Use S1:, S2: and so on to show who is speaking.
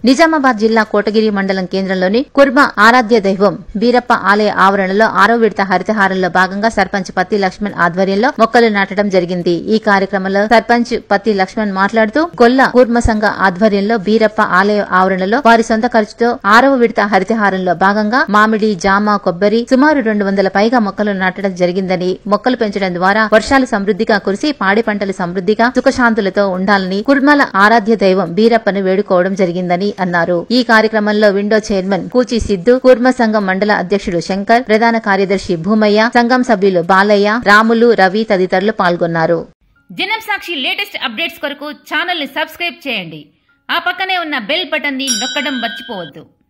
S1: నిజామాబాద్ జిల్లా కోటగిరి మండలం కేంద్రంలోని కుర్మ ఆరాధ్య దైవం బీరప్ప ఆలయ ఆవరణలో ఆరో విడత హరితహారంలో భాగంగా సర్పంచ్ పత్తి లక్ష్మణ్ ఆధ్వర్యంలో మొక్కలు నాటడం జరిగింది ఈ కార్యక్రమంలో సర్పంచ్ పత్తి లక్ష్మణ్ మాట్లాడుతూ కొల్ల కూర్మ సంఘ ఆధ్వర్యంలో బీరప్ప ఆలయ ఆవరణలో వారి సొంత ఖర్చుతో ఆరవ విడత హరితహారంలో భాగంగా మామిడి జామ కొబ్బరి సుమారు రెండు వందల పైగా మొక్కలు నాటడం జరిగిందని మొక్కలు పెంచడం ద్వారా వర్షాలు సమృద్దిగా కురిసి పాడి పంటలు సమృద్దిగా సుఖశాంతులతో ఉండాలని కుర్మల ఆరాధ్య దైవం బీరప్పను వేడుకోవడం జరిగిందని అన్నారు ఈ కార్యక్రమంలో విండో చైర్మన్ కూచి సిద్దు కూర్మ సంఘం మండల అధ్యక్షుడు శంకర్ ప్రధాన కార్యదర్శి భూమయ్య సంఘం సభ్యులు బాలయ్య రాములు రవి తదితరులు పాల్గొన్నారు
S2: జనం సాక్షి లేటెస్ట్ అప్డేట్స్ కొరకు ఛానల్ని సబ్స్క్రైబ్ చేయండి ఆ పక్కనే ఉన్న బెల్ బటన్ని నొక్కడం మర్చిపోవద్దు